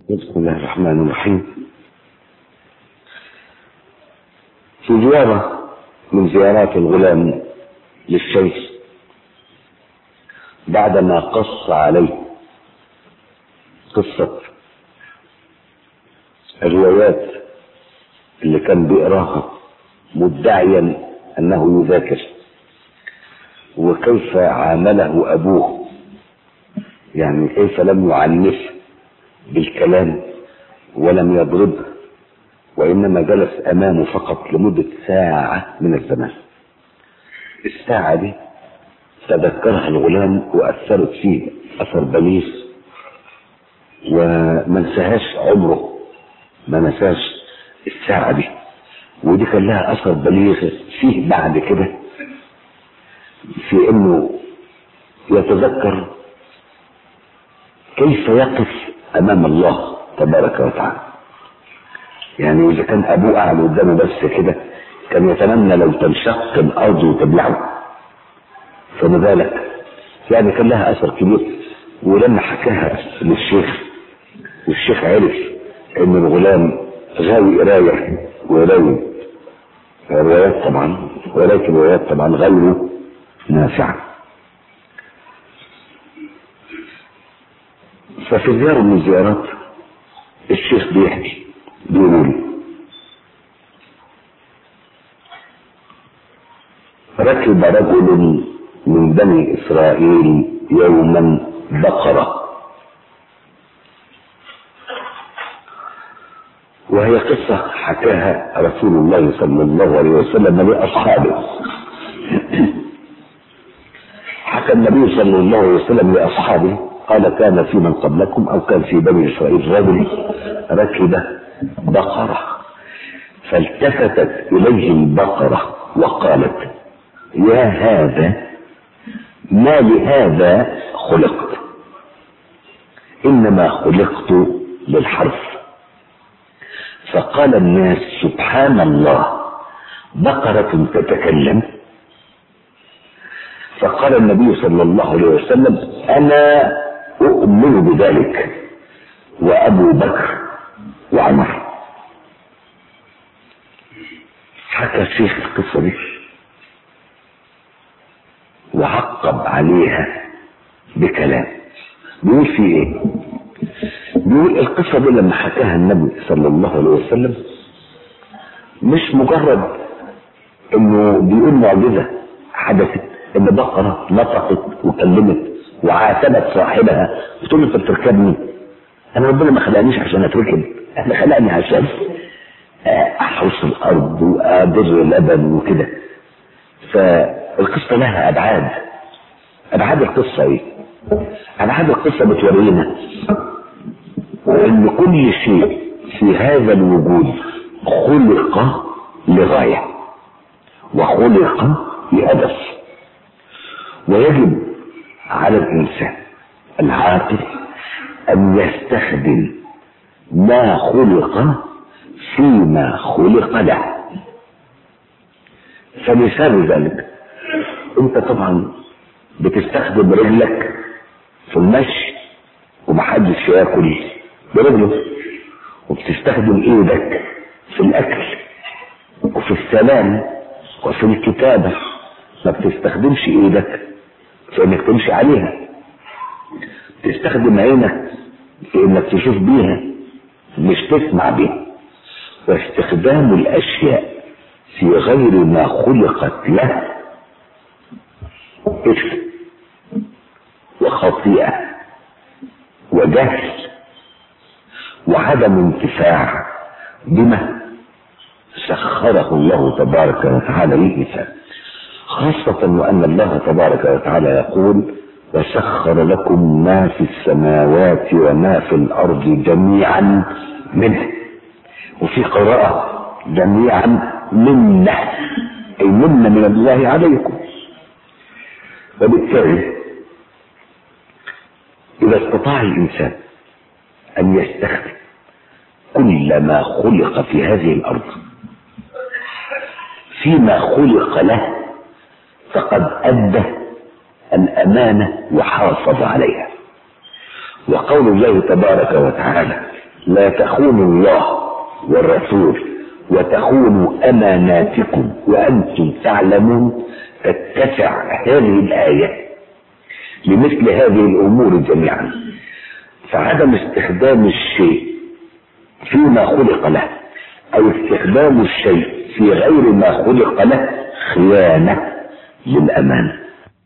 بسم الله الرحمن الرحيم في زيارة من زيارات الغلام للشيخ بعدما قص عليه قصة الروايات اللي كان بيقراها مدعيا انه يذاكر وكيف عامله ابوه يعني كيف لم يعنفه بالكلام ولم يضربه وإنما جلس أمامه فقط لمدة ساعة من الزمان الساعة دي تذكرها الغلام وأثرت فيه أثر بليغ وما نساهاش عمره ما نساش الساعة دي ودي كان لها أثر بليغ فيه بعد كده في إنه يتذكر كيف يقف امام الله تبارك وتعالى يعني اذا كان ابوه قاعد قدامه بس كده كان يتمنى لو تنشق الارض وتبلعه فما بالك يعني كان لها اثر كبير ولما حكاها للشيخ والشيخ عرف ان الغلام غاوي قرايه ويراوي الروايات طبعا وقرايه الروايات طبعا غير نافعه ففي زيارة من الزيارات الشيخ بيحكي بيقول ركب رجل من بني إسرائيل يوما بقرة وهي قصة حكاها رسول الله صلى الله عليه وسلم لأصحابه حكى النبي صلى الله عليه وسلم لأصحابه قال كان في من قبلكم او كان في بني اسرائيل رجل ركب بقرة فالتفتت اليه البقرة وقالت يا هذا ما لهذا خلقت انما خلقت للحرف فقال الناس سبحان الله بقرة تتكلم فقال النبي صلى الله عليه وسلم انا أؤمن بذلك وأبو بكر وعمر حكى الشيخ القصة دي وعقب عليها بكلام بيقول في ايه بيقول القصة دي لما حكاها النبي صلى الله عليه وسلم مش مجرد انه بيقول معجزة حدثت ان بقرة نطقت وكلمت وعاتبت صاحبها بتقول له انت بتركبني انا ربنا ما خلقنيش عشان اتركب انا خلقني عشان احرس الارض وادر لبن وكده فالقصه لها ابعاد ابعاد القصه ايه ابعاد القصه بتورينا ان كل شيء في هذا الوجود خلق لغايه وخلق لهدف ويجب على الإنسان العاقل أن يستخدم ما خلق فيما خلق له فمثال ذلك أنت طبعا بتستخدم رجلك في المشي ومحدش ياكل برجله وبتستخدم ايدك في الاكل وفي السلام وفي الكتابه ما بتستخدمش ايدك في انك تمشي عليها تستخدم عينك في انك تشوف بيها مش تسمع بيها واستخدام الاشياء في غير ما خلقت له اثم وخطيئه وجهل وعدم انتفاع بما سخره الله تبارك وتعالى للانسان خاصة وأن الله تبارك وتعالى يقول وسخر لكم ما في السماوات وما في الأرض جميعا منه وفي قراءة جميعا منه أي من من الله عليكم وبالتالي إذا استطاع الإنسان أن يستخدم كل ما خلق في هذه الأرض فيما خلق له فقد أدى الأمانة وحافظ عليها وقول الله تبارك وتعالى لا تخونوا الله والرسول وتخونوا اماناتكم وانتم تعلمون تتسع هذه الايه لمثل هذه الامور جميعا فعدم استخدام الشيء فيما خلق له او استخدام الشيء في غير ما خلق له خيانه للامانه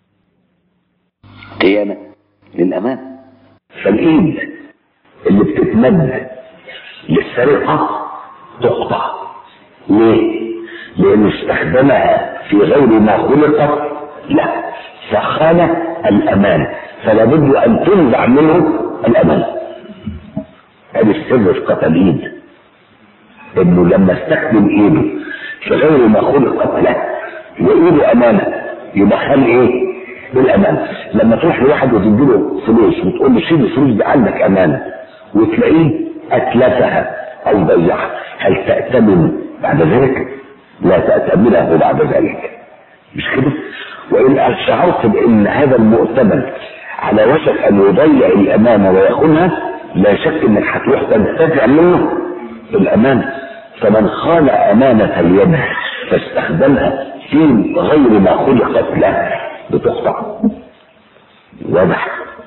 خيانه للامانه فالايد اللي بتتمد للسرقه تقطع ليه؟ لأنه استخدمها في غير ما خلقت لا فخان الأمان فلا بد أن تنزع منه الأمان هذه السر في قتل الإيد إنه لما استخدم إيده في غير ما خلقت له وإيده أمانة يبقى خان إيه؟ بالأمان لما تروح لواحد وتديله فلوس وتقول له شيل الفلوس دي عندك أمانة وتلاقيه أتلفها أو ضيعها هل تأتمن بعد ذلك؟ لا تأتمنه بعد ذلك مش كده؟ وإن شعرت بأن هذا المؤتمن على وشك أن يضيع الأمانة ويخونها لا شك أنك هتروح تنتفع منه الأمانة فمن خان أمانة اليد فاستخدمها في غير ما خلقت له بتقطع واضح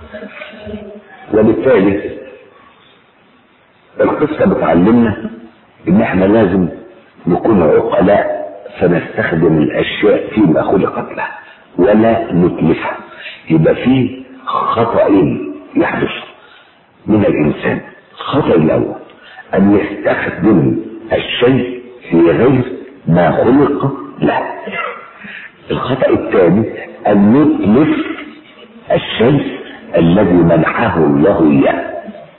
وبالتالي القصة بتعلمنا ان احنا لازم نكون عقلاء فنستخدم الاشياء فيما خلقت له ولا نتلفها يبقى في خطأين يحدث من الانسان الخطأ الاول ان يستخدم الشيء في غير ما خلق له الخطأ الثاني ان يتلف الشيء الذي منحه الله اياه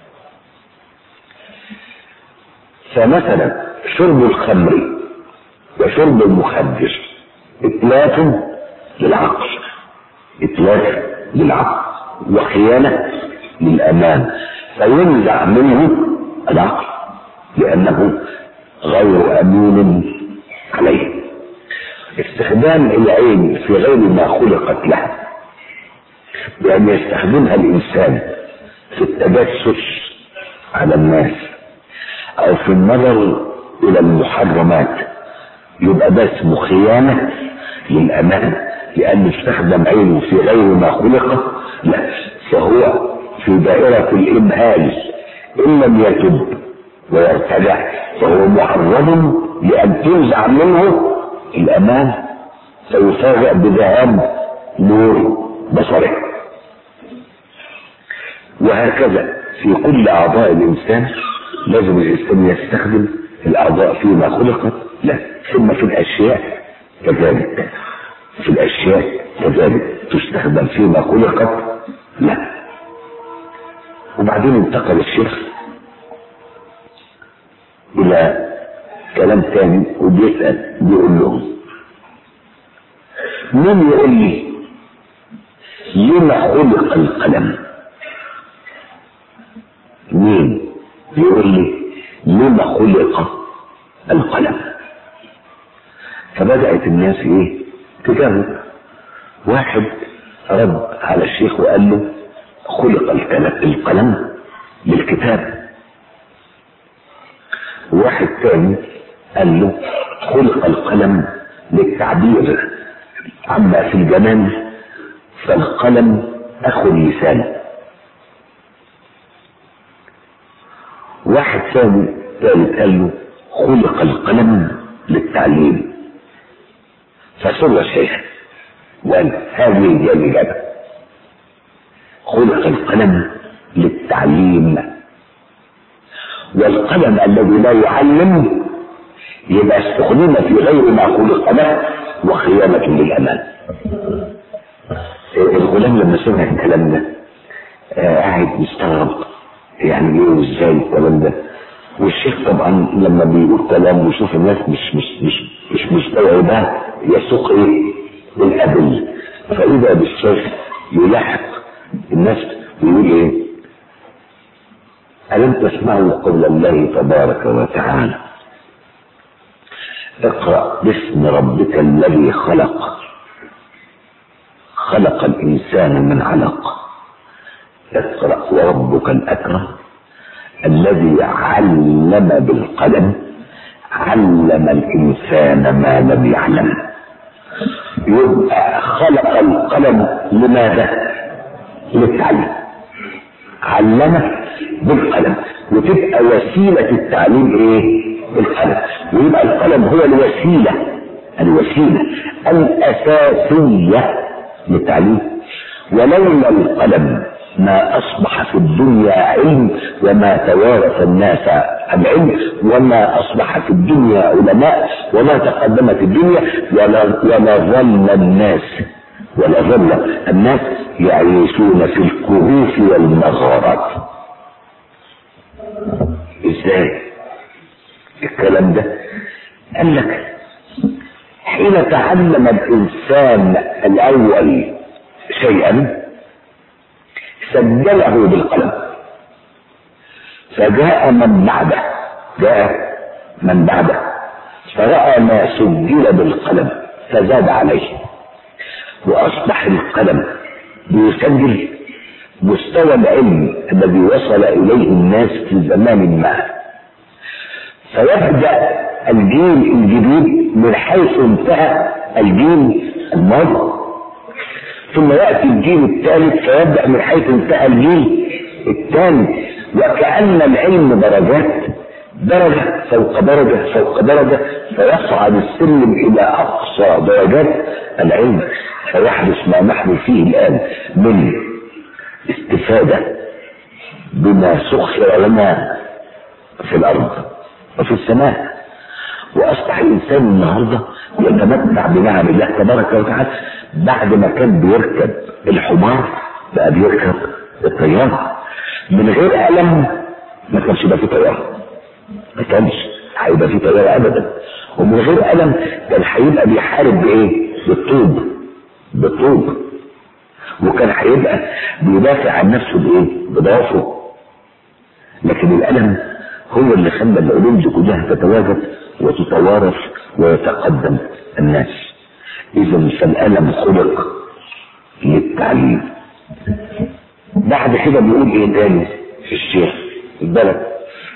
فمثلا شرب الخمر وشرب المخدر اتلاف للعقل اتلاف للعقل وخيانة للأمان فينزع منه العقل لأنه غير أمين عليه استخدام العين في غير ما خلقت له بأن يستخدمها الإنسان في التجسس على الناس او في النظر الى المحرمات يبقى ده اسمه خيانة للأمان لأن استخدم عينه في غير ما خلق لا فهو في دائرة الإمهال إن لم يتب ويرتدع فهو محرم لأن تنزع منه الأمان فيفاجأ بذهاب نور بصره وهكذا في كل أعضاء الإنسان لازم الإنسان يستخدم الأعضاء فيما خلقت لا ثم في الأشياء كذلك في الأشياء كذلك تستخدم فيما خلقت لا وبعدين انتقل الشيخ إلى كلام تاني وبيسأل بيقول لهم مين يقول لي لما خلق القلم مين يقول لي لما خلق القلم فبدأت الناس ايه تجاوب واحد رد على الشيخ وقال له خلق الكلام القلم للكتاب واحد تاني قال له خلق القلم للتعبير عما في الجنان فالقلم اخو اللسان واحد ثاني ثالث قال له خلق القلم للتعليم فسر الشيخ وقال هذه هي الإجابة خلق القلم للتعليم والقلم الذي لا يعلم يبقى استخدم في غير ما خلق له وخيانة للأمان الغلام لما سمع الكلام ده آه قاعد مستغرب يعني ايه وازاي الكلام ده والشيخ طبعا لما بيقول كلام ويشوف الناس مش مش مش مش مستوعباه يسوق ايه بالادله فاذا بالشيخ يلاحق الناس ويقول ايه ألم تسمعوا قول الله تبارك وتعالى اقرأ باسم ربك الذي خلق خلق الإنسان من علق اقرأ وربك الأكرم الذي علم بالقلم علم الإنسان ما لم يعلم يبقى خلق القلم لماذا؟ للتعليم علمه بالقلم وتبقى وسيلة التعليم ايه؟ القلم ويبقى القلم هو الوسيلة الوسيلة الأساسية للتعليم ولولا القلم ما أصبح في الدنيا علم وما توارث الناس العلم وما أصبح في الدنيا علماء وما تقدمت الدنيا ولا ولا ظل الناس ولا ظل الناس يعيشون في الكهوف والمغارات ازاي الكلام ده قال لك حين تعلم الانسان الاول شيئا سجله بالقلم فجاء من بعده جاء من بعده فرأى ما سجل بالقلم فزاد عليه وأصبح القلم بيسجل مستوى العلم الذي وصل إليه الناس في زمان ما فيبدأ الجيل الجديد من حيث انتهى الجيل الماضي ثم يأتي الجيل الثالث فيبدأ من حيث انتهى الجيل الثاني وكأن العلم درجات درجة فوق درجة فوق درجة فيصعد السلم إلى أقصى درجات العلم فيحدث ما نحن فيه الآن من استفادة بما سخر لنا في الأرض وفي السماء وأصبح الإنسان النهاردة يتمتع بنعم الله تبارك وتعالى بعد ما كان بيركب الحمار بقى بيركب الطيارة من غير ألم ما كانش يبقى في طيارة ما كانش هيبقى في طيارة أبدا ومن غير ألم كان هيبقى بيحارب بإيه؟ بالطوب بالطوب وكان هيبقى بيدافع عن نفسه بإيه؟ بضعفه لكن الألم هو اللي خلى العلوم دي كلها تتواجد وتتوارث ويتقدم الناس اذا فالالم خلق للتعليم بعد كده بيقول ايه تاني في الشيخ البلد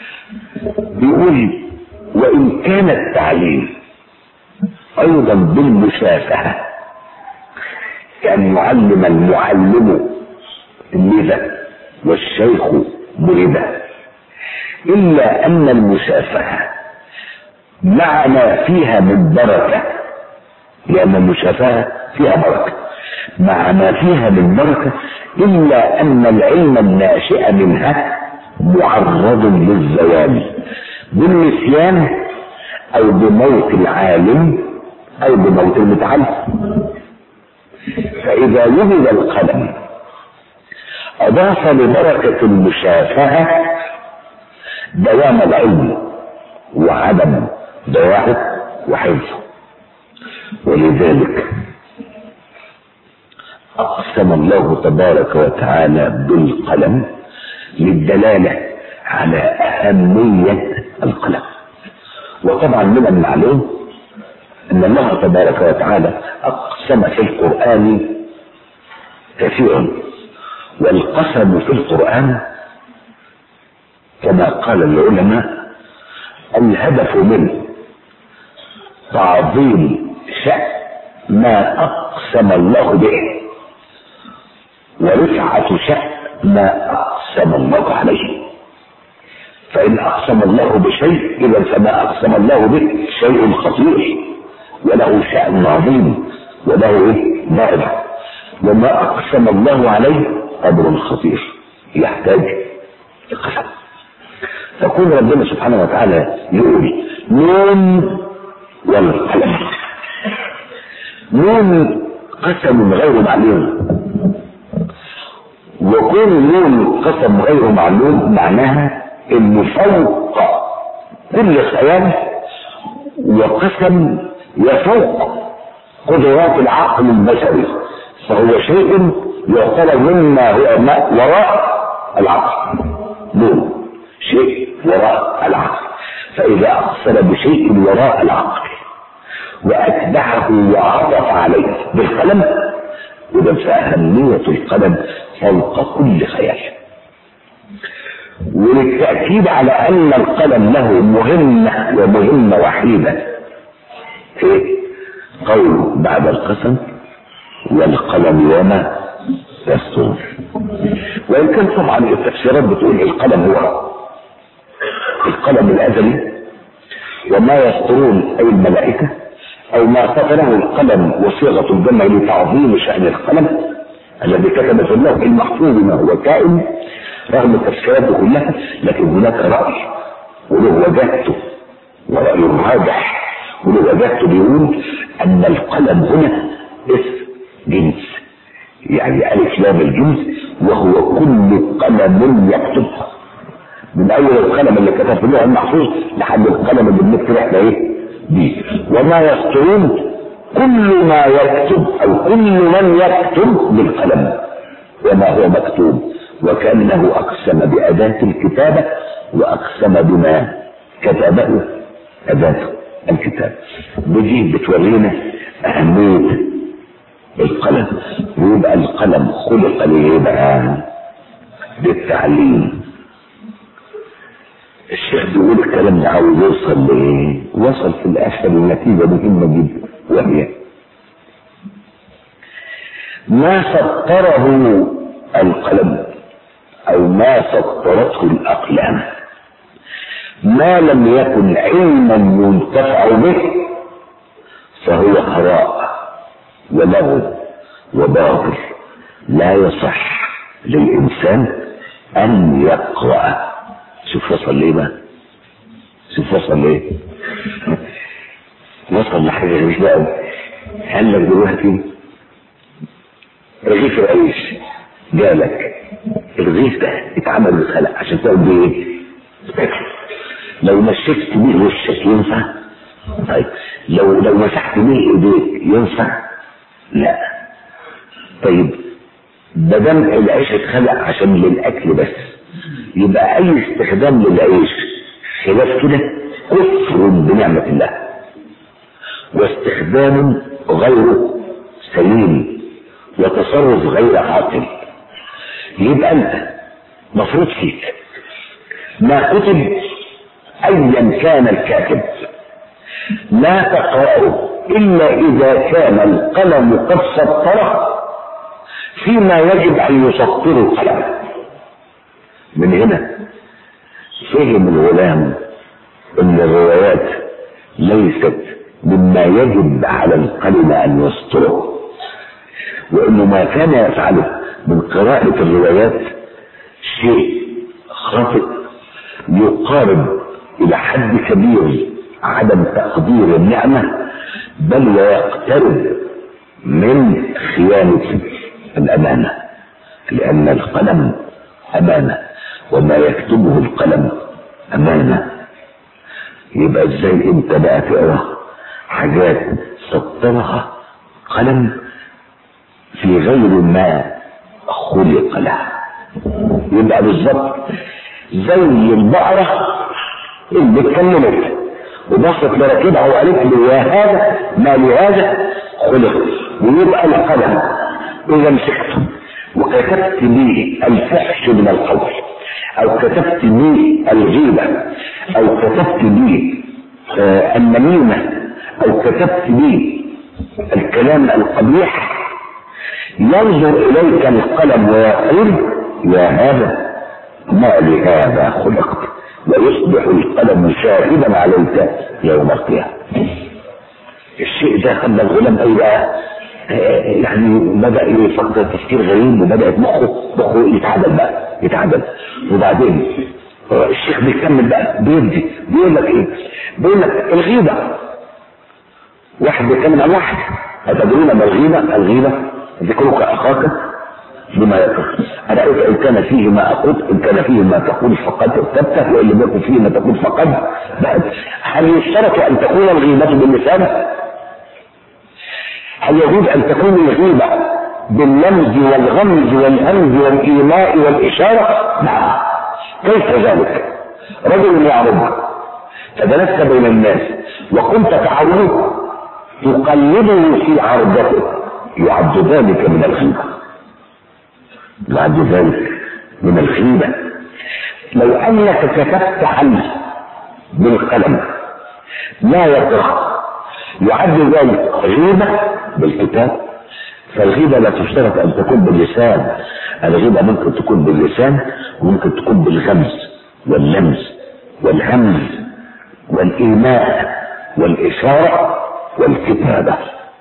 بيقول وان كان التعليم ايضا بالمشافهه كان يعلم المعلم اللذة والشيخ مريدا الا ان المشافهه مع ما فيها من بركة لأن المشافهة فيها بركة مع ما فيها من بركة إلا أن العلم الناشئ منها معرض للزوال بالنسيان أو بموت العالم أو بموت المتعلم فإذا وجد القلم أضاف لبركة المشافهة دوام العلم وعدم ضياعه وحفظه ولذلك أقسم الله تبارك وتعالى بالقلم للدلالة على أهمية القلم وطبعا من المعلوم أن الله تبارك وتعالى أقسم في القرآن كثيرا والقسم في القرآن كما قال العلماء الهدف منه تعظيم شأن ما أقسم الله به ورفعة شأن ما أقسم الله عليه فإن أقسم الله بشيء إذا فما أقسم الله به شيء خطير وله شأن عظيم وله درجة وما أقسم الله عليه أمر خطير يحتاج القسم فكون ربنا سبحانه وتعالى يقول نون والقلم نون قسم غير معلوم وكون نون قسم غير معلوم معناها انه فوق كل خيال وقسم يفوق قدرات العقل البشري فهو شيء يعتبر مما هو ما وراء العقل نون شيء وراء العقل فإذا أقسم بشيء وراء العقل وأتبعه وعطف عليه بالقلم إذا فأهمية القلم فوق كل خيال وللتأكيد على أن القلم له مهمة ومهمة وحيدة إيه؟ قول بعد القسم والقلم وما يسطرون وإن كان طبعا التفسيرات بتقول القلم هو القلم الأزلي وما يسطرون أي الملائكة أو ما سطره القلم وصيغة الجمع لتعظيم شأن القلم الذي كتب في اللوح المحفوظ ما هو كائن رغم التفسيرات كلها لكن هناك رأي وله وجهته ورأي راجح وله وجهته بيقول أن القلم هنا اسم جنس يعني ألف لام الجنس وهو كل قلم يكتب من أول القلم اللي كتب في اللوح المحفوظ لحد القلم اللي بنكتب احنا ايه دي وما يسطرون كل ما يكتب او كل من يكتب بالقلم وما هو مكتوب وكانه اقسم باداه الكتابه واقسم بما كتبه اداه الكتاب ودي بتورينا اهميه القلم ويبقى القلم خلق ليه بقى للتعليم الشيخ بيقول الكلام ده عاوز يوصل لايه؟ وصل في الاخر لنتيجه مهمه جدا وهي ما سطره القلم او ما سطرته الاقلام ما لم يكن علما ينتفع به فهو هراء ولغو وباطل لا يصح للانسان ان يقرأ شوف وصل ليه بقى شوف وصل ليه وصل لحاجة غريبة بقى قال لك دلوقتي رغيف العيش جالك الرغيف ده اتعمل واتخلق عشان تاكل بيه ايه؟ تاكل لو مشيت بيه وشك ينفع؟ طيب لو لو مسحت بيه ايديك ينفع؟ لا طيب ده دام العيش اتخلق عشان للاكل بس يبقى اي استخدام للعيش خلاف كده كفر بنعمة الله واستخدام غير سليم وتصرف غير عاقل يبقى انت مفروض فيك ما كتب ايا كان الكاتب لا تقرأه الا اذا كان القلم قد سطره فيما يجب ان يسطره القلم من هنا فهم الغلام ان الروايات ليست مما يجب على القلم ان يسطره وانه ما كان يفعله من قراءة الروايات شيء خاطئ يقارب الى حد كبير عدم تقدير النعمة بل ويقترب من خيانة الامانة لان القلم امانه وما يكتبه القلم امانه يبقى ازاي انت بقى تقرا حاجات سطرها قلم في غير ما خلق له يبقى بالظبط زي البقره اللي اتكلمت وبصت لراكبها وقالت له يا هذا ما لهذا خلق ويبقى القلم اذا مسكته وكتبت لي الفحش من القول او كتبت لي الغيبة او كتبت لي آه النميمة او كتبت لي الكلام القبيح ينظر اليك القلم ويقول يا هذا ما لهذا خلقت ويصبح القلم شاهدا عليك يوم القيامة الشيء ده خلى الغلام ايه بقى يعني بدا يفكر تفكير غريب وبدات مخه مخه يتعدل بقى يتعدل وبعدين الشيخ بيكمل بقى بيدي بيقول لك ايه؟ بيقول لك الغيبه واحد بيتكلم عن واحد أتدرون ما الغيبة؟ الغيبة ذكرك أخاك بما يكره أرأيت إن كان فيه ما أقول إن كان فيه ما تقول فقد ارتبته وإن لم يكن فيه ما تقول فقد بعد هل يشترط أن تكون الغيبة باللسان؟ هل يجوز ان تكون الغيبة باللمز والغمز والهمز والايماء والاشارة؟ نعم كيف ذلك؟ رجل يعرض فجلست بين الناس وكنت تعرض تقلبه في عرضته يعد ذلك من الغيبة يعد ذلك من الغيبة لو انك كتبت عنه بالقلم لا يقرا يعد ذلك غيبه بالكتاب فالغيبة لا تشترط أن تكون باللسان الغيبة ممكن تكون باللسان وممكن تكون بالغمز واللمس والهمز والإيماء والإشارة والكتابة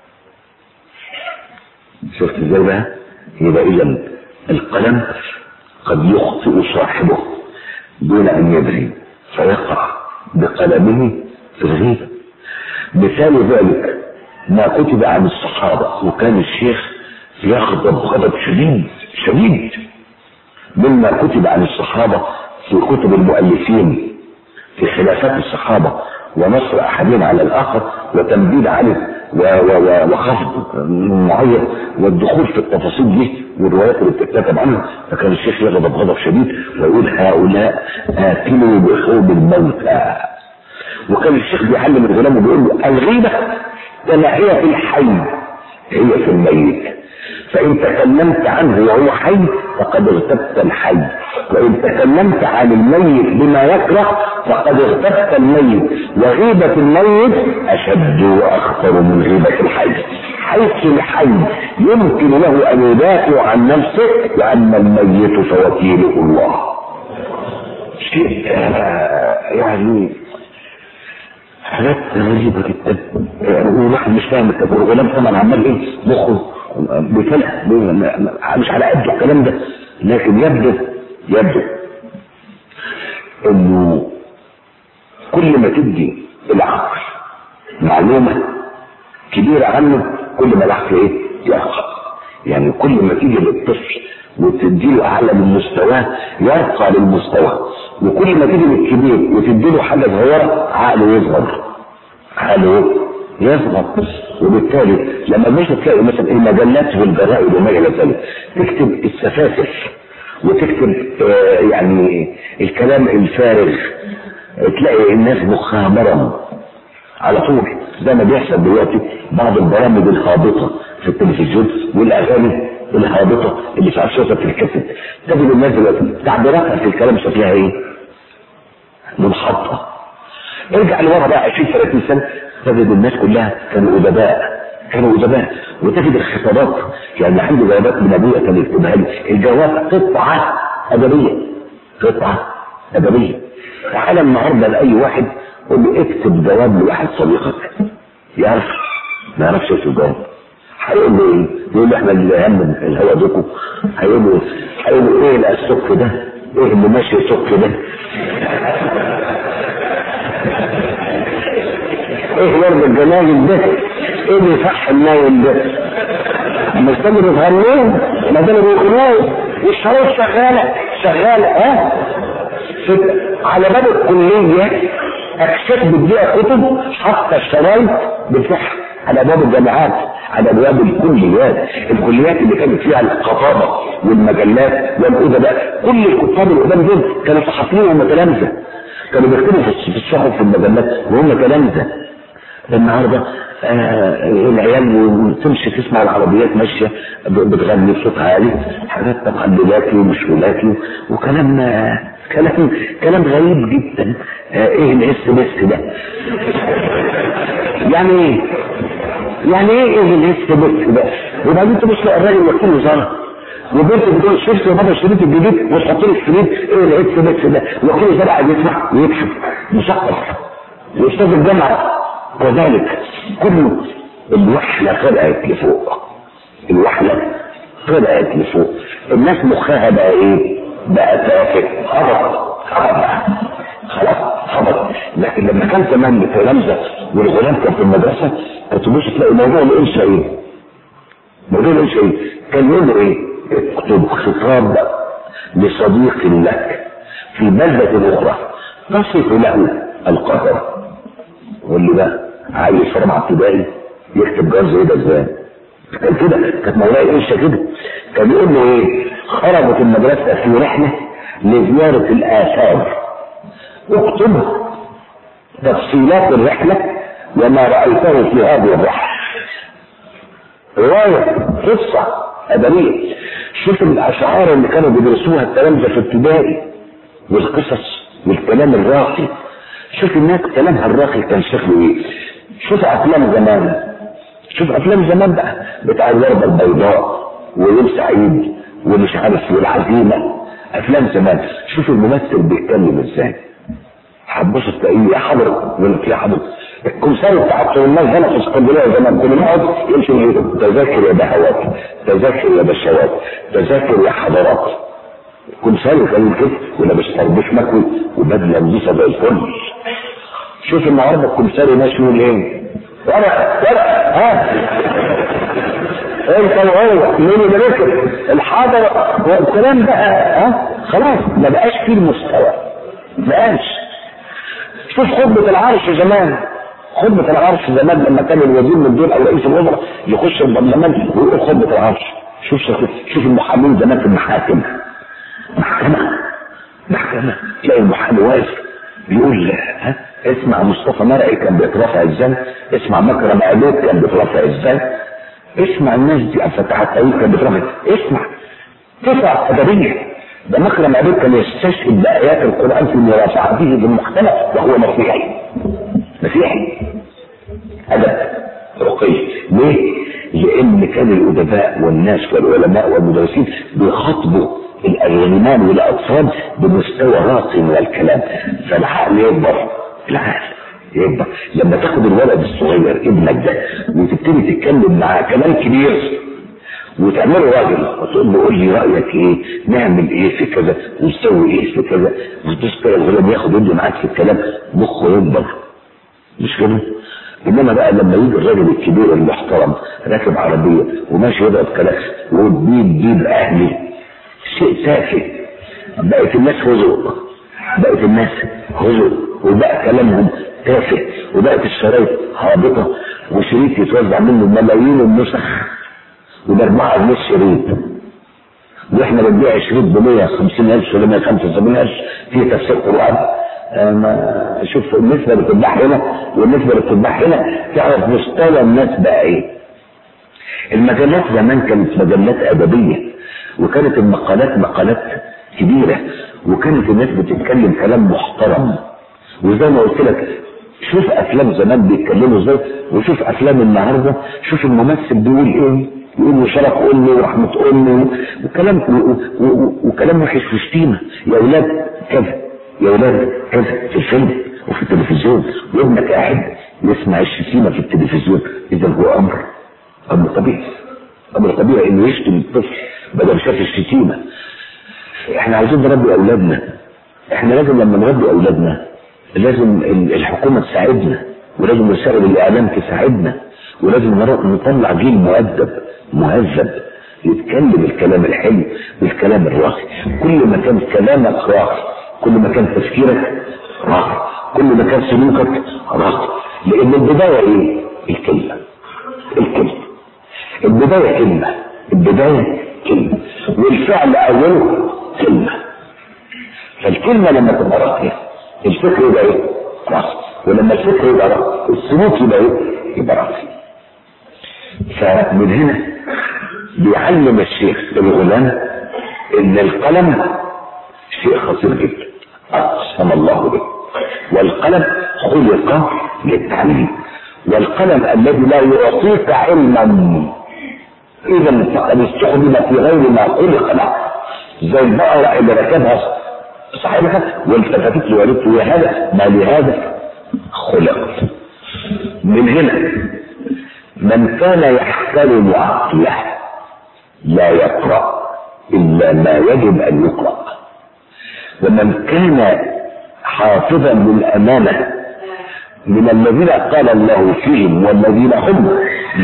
شفت ازاي بقى؟ يبقى إذا القلم قد يخطئ صاحبه دون أن يدري فيقع بقلمه في الغيبة مثال ذلك ما كتب عن الصحابة وكان الشيخ يغضب غضب شديد شديد مما كتب عن الصحابة في كتب المؤلفين في خلافات الصحابة ونصر أحدهم على الآخر وتمديد عليه وخفض معين والدخول في التفاصيل دي والروايات اللي بتتكتب عنها فكان الشيخ يغضب غضب شديد ويقول هؤلاء آكلوا بحوب الموتى وكان الشيخ بيعلم الغلام وبيقول له الغيبة كما هي في الحي هي في الميت فإن تكلمت عنه وهو حي فقد اغتبت الحي وإن تكلمت عن الميت بما يكره فقد اغتبت الميت وغيبة الميت أشد وأخطر من غيبة الحي حيث الحي يمكن له أن يدافع عن نفسه وأما الميت فوكيله الله شيء يعني حاجات غريبة جدا والواحد مش فاهم التفكير الغلام طبعا عمال ايه مخه بيفلح مش على قد الكلام ده لكن يبدو يبدو انه كل ما تدي العقل معلومة كبيرة عنه كل ما العقل ايه يرقى يعني كل ما تيجي للطفل وتديله اعلى من مستواه يرقى للمستوى وكل ما تيجي للكبير وتديله حاجه صغيره عقله يصغر عقله يصغر وبالتالي لما مش تلاقي مثلا المجلات والجرائد وما الى ذلك تكتب السفاسف وتكتب آه يعني الكلام الفارغ تلاقي الناس مخها مرم على طول زي ما بيحصل دلوقتي بعض البرامج الهابطه في التلفزيون والاغاني الهابطه اللي في عشرة بتتكتب تجد الناس دلوقتي تعبيراتها في الكلام شكلها ايه؟ منحطه ارجع لورا بقى 20 30 سنه تجد الناس كلها كانوا ادباء كانوا ادباء وتجد الخطابات يعني عندي جوابات من ابويا كان يكتبها لي الجواب قطعه ادبيه قطعه ادبيه تعالى النهارده لاي واحد قول له اكتب جواب لواحد صديقك يعرف ما يعرفش يكتب جواب هيقول له ايه؟ يقول له احنا اللي هم الهوا دوكو هيقول له هيقول له ايه اللي السك ده؟ ايه اللي ماشي السك ده؟ ايه ورد الجناين ده؟ ايه اللي صح النايم ده؟ اما استنوا بتغنوه ما دام بيقولوه والشرايط شغاله شغاله ها؟ على باب الكليه اكشاف بتبيع كتب حتى الشرايط بتفتح على ابواب الجامعات على ابواب الكليات الكليات اللي كانت فيها الخطابه والمجلات والادباء كل الكتاب القدام دول كانوا صحفيين وهم تلامذه كانوا بيكتبوا في الصحف في المجلات وهم تلامذه النهارده آه العيال تمشي تسمع العربيات ماشيه بتغني بصوت عالي حاجات تقلباتي ومشغولاتي وكلام آه كلام كلام غريب جدا آه ايه الاس بس ده يعني ايه يعني ايه ايه الاس بس ده وبعدين تبص الراجل وكيل وزاره وبنت بتقول شفت يا بابا الشريط الجديد وتحط لي الشريط ايه الاس بس ده وكيل وزاره قاعد يسمع ويضحك مثقف واستاذ الجامعه كذلك كله الوحله طلعت لفوق الوحله طلعت لفوق الناس مخها بقى ايه؟ بقى تافه هبط هبط خلاص هبط لكن لما كان زمان التلامذه والغلام كان في المدرسه كنت تبص تلاقي موضوع الانشاء ايه؟ موضوع الانشاء ايه؟ كان يقول له ايه؟ اكتب خطاب لصديق لك في بلدة أخرى تصف له القاهرة واللي بقى عايز في رابعة ابتدائي يكتب جواز ايه ده ازاي؟ كان كده كانت مولاي انشا كده كان يقول له ايه؟ خرجت المدرسة في رحلة لزيارة الآثار اكتب تفصيلات الرحلة وما رأيته في هذه الرحلة رواية قصة أدبية شوف الأشعار اللي كانوا بيدرسوها التلامذة في ابتدائي والقصص والكلام الراقي شوف الناس كلامها الراقي كان شكله ايه شوف افلام زمان شوف افلام زمان بقى بتاع الورده البيضاء ويوم سعيد ومش عارف والعزيمه افلام زمان شوف الممثل بيتكلم ازاي هتبص تلاقيه يا حضر يقول لك يا حضر الكمساري بتاع بتوع الناس هنا في اسكندريه زمان كنا نقعد يمشي يقول تذاكر يا بهوات تذاكر يا بشوات تذاكر يا حضرات الكمساري كان كده ولابس طربوش مكوي وبدله نظيفه زي الفل شوف النهارده الكمساري ماشي يقول ايه ورق ورق ها انت وهو مين اللي ركب الحاضر والكلام بقى ها خلاص ما بقاش فيه المستوى ما بقاش شوف خطبة العرش زمان خطبة العرش زمان لما كان الوزير من دول او رئيس الوزراء يخش البرلمان ويقول خطبة العرش شوف شوف المحامين زمان في المحاكم محكمة محكمة تلاقي المحامي واقف بيقول ها اسمع مصطفى مرعي كان بيترافع ازاي اسمع مكرم عبيد كان بيترافع ازاي اسمع الناس دي فتح الطريق كان بيترافع اسمع قطع ادبيه ده مكرم عبيد كان يستشهد بايات القران في مرافعته بالمختلف وهو مسيحي مسيحي ادب رقي ليه؟ لان كان الادباء والناس والعلماء والمدرسين بيخاطبوا الاغانيمان والاطفال بمستوى راقي من الكلام فالعقل يكبر العقل يكبر لما تاخد الولد الصغير ابنك ده وتبتدي تتكلم معاه كلام كبير وتعمله راجل وتقول له قول لي رايك ايه نعمل ايه في كذا ونسوي ايه في كذا وتذكر الغلام ياخد يدي معاك في الكلام مخه يكبر مش كده انما بقى لما يجي الراجل الكبير المحترم راكب عربيه وماشي يضرب كلاكس ويقول بيب بيب اهلي شيء تافه بقت الناس هزوء بقت الناس هزوء وبقى كلامهم تافه وبقت الشرايط هابطه وشريط يتوزع منه ملايين النسخ وده 4 جنيه شريط واحنا بنبيع شريط ب 150000 ولا 175000 في تفسير قران ما شوف النسبه اللي بتتباع هنا والنسبه اللي بتتباع هنا تعرف مستوى الناس بقى ايه المجلات زمان كانت مجلات ادبيه وكانت المقالات مقالات كبيره وكانت الناس بتتكلم كلام محترم وزي ما قلت لك شوف افلام زمان بيتكلموا ازاي وشوف افلام النهارده شوف الممثل بيقول ايه يقول له شرف امي ورحمه امي وكلام وكلام وحش وشتيمه يا اولاد كذا يا اولاد كذا في الفيلم وفي التلفزيون وابنك قاعد يسمع الشتيمه في التلفزيون اذا هو امر امر طبيعي امر طبيعي انه يشتم الطفل بدل شاف الشتيمه احنا عايزين نربي اولادنا احنا لازم لما نربي اولادنا لازم الحكومه تساعدنا ولازم وسائل الاعلام تساعدنا ولازم نطلع جيل مؤدب مهذب يتكلم الكلام الحلو والكلام الراقي كل ما كان كلامك راقي كل ما كان تفكيرك راقي كل ما كان سلوكك راقي لان البدايه ايه الكلمه الكلمه البدايه كلمه البدايه كلمه والفعل اوله كلمه فالكلمه لما تبقى راقيه الفكر يبقى ايه راقي ولما الفكر يبقى راقي السلوك يبقى ايه يبقى راقي فمن هنا بيعلم الشيخ الغلام ان القلم شيء خطير جدا اقسم الله به والقلم خلق للتعليم والقلم الذي لا يعطيك علما اذا فقد استخدم في غير ما خلق له زي البقرة اللي ركبها صاحبها والتفتت لوالدته يا هذا ما لهذا خلقت من هنا من كان يحترم عقله لا يقرأ إلا ما يجب أن يقرأ ومن كان حافظا للأمانة من الذين قال الله فيهم والذين هم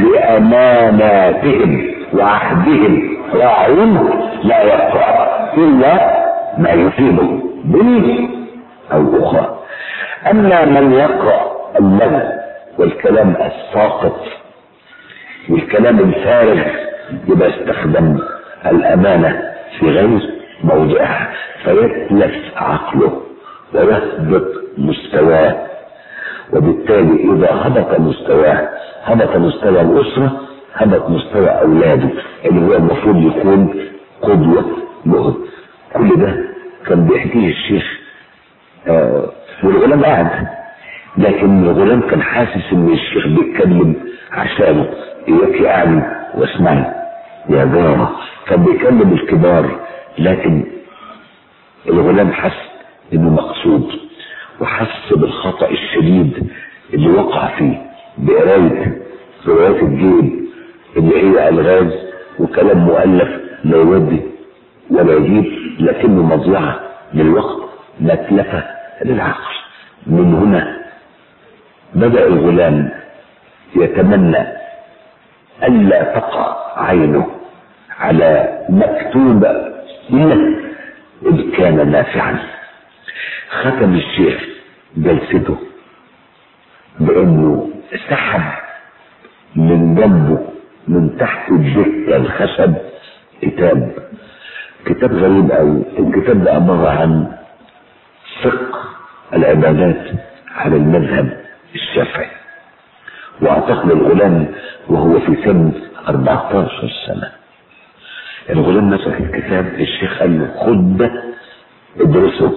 لأماناتهم وعهدهم راعون لا يقرأ إلا ما يفيده به أو أخرى أما من يقرأ اللغو والكلام الساقط والكلام الفارغ يبقى استخدم الأمانة في غير موضعها فيتلف عقله ويهبط مستواه وبالتالي إذا هبط مستواه هبط مستوى الأسرة هبط مستوى أولاده اللي هو المفروض يكون قدوة له كل ده كان بيحكيه الشيخ آه والغلام قاعد لكن الغلام كان حاسس ان الشيخ بيتكلم عشانه اياك يا اعلم واسمعي يا جارة كان بيكلم الكبار لكن الغلام حس انه مقصود وحس بالخطأ الشديد اللي وقع فيه بقراية روايات الجيل اللي هي الغاز وكلام مؤلف لا يودي ولا يجيب لكنه مضيعة للوقت متلفة للعقل من هنا بدأ الغلام يتمنى ألا تقع عينه على مكتوبة إلا إذ كان نافعا ختم الشيخ جلسته بأنه سحب من جنبه من تحت الدكة الخشب كتاب كتاب غريب أوي الكتاب ده عبارة عن فقه العبادات على المذهب الشافعي واعتقد الغلام وهو في سن 14 سنة الغلام مسك الكتاب الشيخ قال له خد ده ادرسه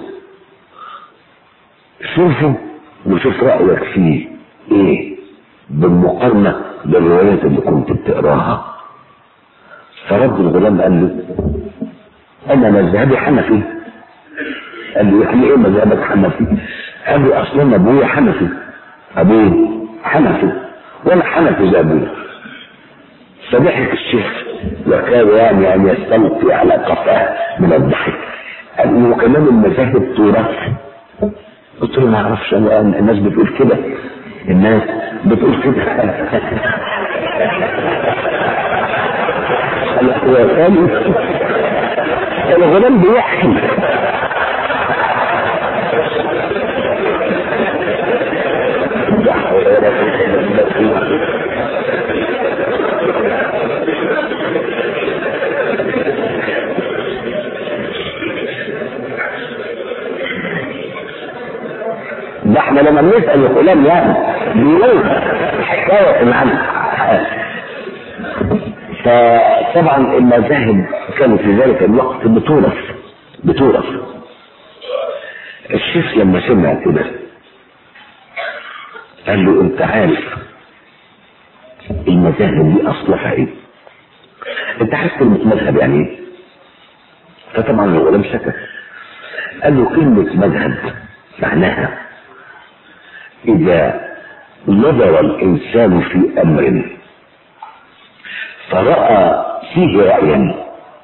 شوفه وشوف رأيك فيه ايه بالمقارنة بالروايات اللي كنت بتقراها فرد الغلام قال له انا مذهبي حنفي قال له يعني ايه مذهبك حنفي قال له اصلا ابويا حنفي ابويا حنفي وانا حنفي زي ابويا فضحك الشيخ وكان يعني ان يستلقي على قفاه من الضحك قال له وكمان المذاهب تورث قلت له ما اعرفش انا الناس بتقول كده الناس بتقول كده هو كان الغلام بيحكي ده احنا لما بنسال الغلام يعني بيقول حكايه عنه فطبعا المذاهب كانت في ذلك الوقت بتورث بتورث الشيخ لما سمع كده قال له انت عارف المذاهب دي اصلها ايه انت عارف كلمة مذهب يعني ايه فطبعا الغلام سكت قال له كلمة مذهب معناها اذا نظر الانسان في امر فرأى فيه رأيا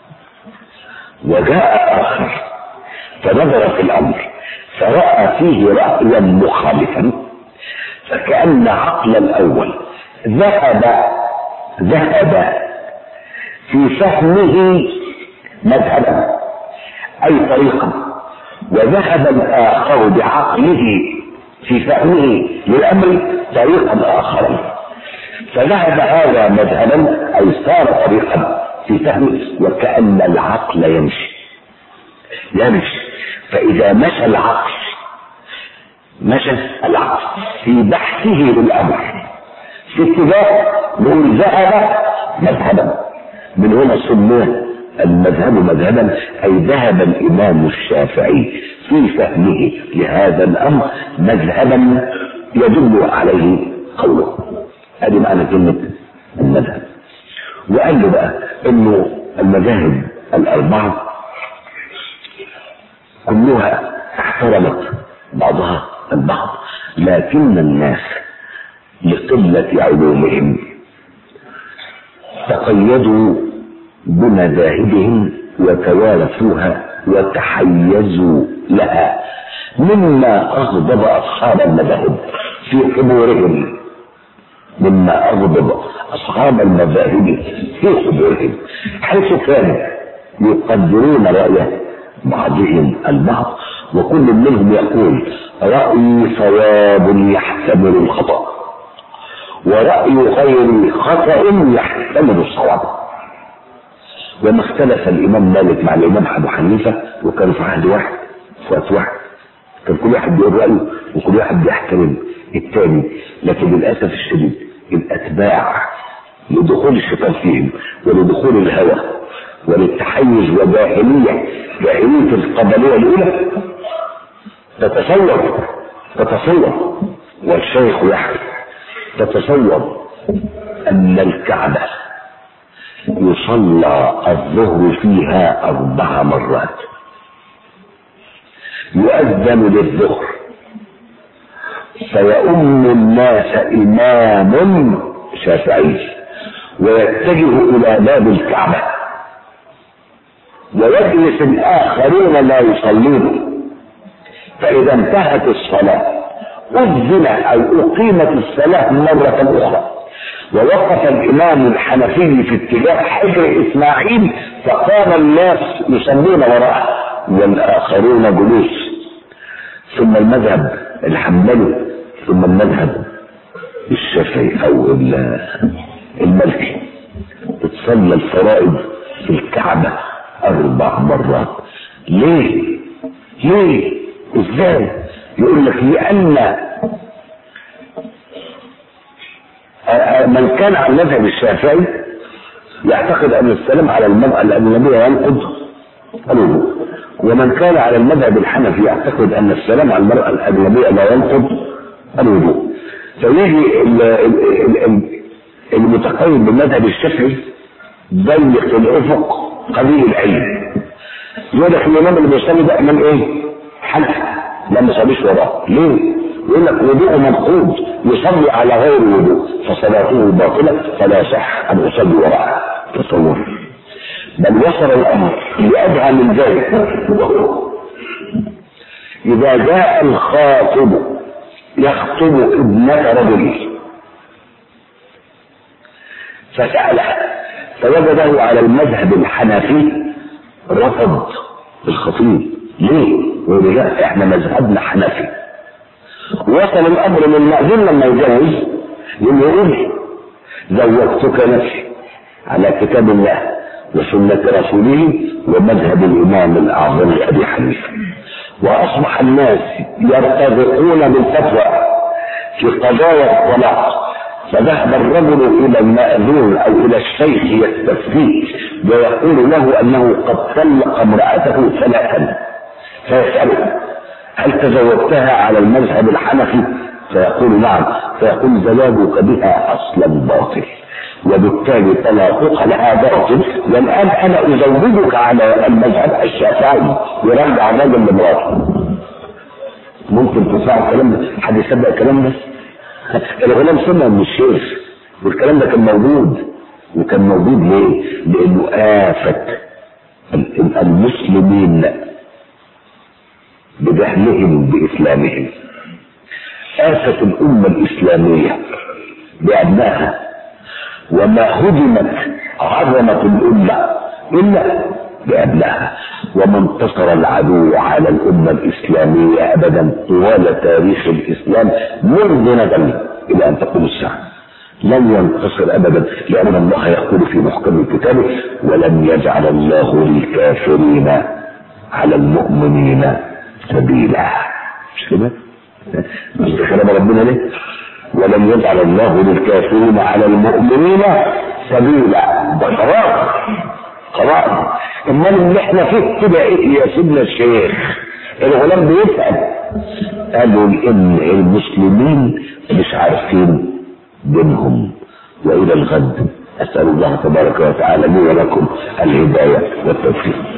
وجاء آخر فنظر في الأمر فرأى فيه رأيا مخالفا فكأن عقل الأول ذهب ذهب في فهمه مذهبا أي طريقا وذهب الآخر بعقله في فهمه للأمر طريقا آخر فذهب هذا مذهبا اي صار طريقا في فهمه وكأن العقل يمشي يمشي فإذا مشى العقل مشى العقل في بحثه للأمر في اتجاه نقول ذهب مذهبا من هنا سماه المذهب مذهبا أي ذهب الإمام الشافعي في فهمه لهذا الأمر مذهبا يدل عليه قوله ادي معنى كلمة المذهب وقال له بقى انه المذاهب الاربعة كلها احترمت بعضها البعض لكن الناس لقلة علومهم تقيدوا بمذاهبهم وتوارثوها وتحيزوا لها مما اغضب اصحاب المذاهب في قبورهم مما أغضب أصحاب المذاهب في صدورهم حيث كانوا يقدرون رأي بعضهم البعض وكل منهم يقول رأيي صواب يحتمل الخطأ ورأي غيري خطأ يحتمل الصواب وما اختلف الإمام مالك مع الإمام أبو حنيفة وكانوا في عهد واحد في وقت واحد كان كل واحد بيقول رأيه وكل واحد بيحترم الثاني لكن للأسف الشديد الأتباع لدخول الشيطان فيهم ولدخول الهوى وللتحيز وجاهلية جاهلية القبلية الأولى تتصور تتصور والشيخ يحكي تتصور أن الكعبة يصلى الظهر فيها أربع مرات يؤذن للظهر فيؤم الناس إمام شافعي ويتجه إلى باب الكعبة ويجلس الآخرون لا يصلون فإذا انتهت الصلاة أذن أو أقيمت الصلاة مرة أخرى ووقف الإمام الحنفي في اتجاه حجر إسماعيل فقام الناس يصلون وراءه والآخرون جلوس ثم المذهب الحنبلي ثم المذهب الشافعي أو الملكي تصلى الفرائض في الكعبة أربع مرات ليه؟ ليه؟ ازاي؟ يقول لك لأن من كان على المذهب الشافعي يعتقد أن السلام على المرأة الأجنبية ينقض الوضوء ومن كان على المذهب الحنفي يعتقد أن السلام على المرأة الأجنبية لا ينقض الوضوء فيجي المتقيم بالمذهب الشافعي ضيق الأفق قليل العلم يقول لك الإمام اللي بيصلي ده إمام إيه؟ حنفي لا ما صليش وراه ليه؟ يقول لك وضوء منقوض يصلي على غير وضوء فصلاته باطلة فلا يصح أن أصلي وراءه تصور بل وصل الأمر لأدعى من ذلك إذا جاء الخاطب يخطب ابنة رجل فسأله فوجده على المذهب الحنفي رفض الخطيب ليه؟ يقول لا احنا مذهبنا حنفي وصل الامر للمأذون لما يجوز يقول زوجتك نفسي على كتاب الله وسنة رسوله ومذهب الإمام الأعظم أبي حنيفة وأصبح الناس يرتزقون بالفتوى في قضايا الطلاق فذهب الرجل إلى المأذون أو إلى الشيخ يستفتيه ويقول له أنه قد طلق امرأته ثلاثا فيسأله هل تزوجتها على المذهب الحنفي فيقول نعم فيقول زواجك بها اصلا باطل وبالتالي طلاقك لها باطل والان انا ازوجك على المذهب الشافعي يرجع الرجل لمراته ممكن تسمع الكلام ده حد يصدق الكلام ده الغلام سمع من الشيخ والكلام ده كان موجود وكان موجود ليه؟ لانه آفة المسلمين بجهلهم بإسلامهم آفة الأمة الإسلامية بأنها وما هدمت عظمة الأمة إلا بأبنائها وما انتصر العدو على الأمة الإسلامية أبدا طوال تاريخ الإسلام منذ ندم إلى أن تقوم الساعة لن ينتصر أبدا لأن الله يقول في محكم كتابه ولن يجعل الله للكافرين على المؤمنين سبيلا مش كده؟ مش كلام ربنا ليه؟ ولن يجعل الله للكافرين على المؤمنين سبيلا ده قرار قرار امال اللي احنا فيه كده ايه يا سيدنا الشيخ الغلام بيسال قالوا ان المسلمين مش عارفين دينهم والى الغد اسال الله تبارك وتعالى لي ولكم الهدايه والتوفيق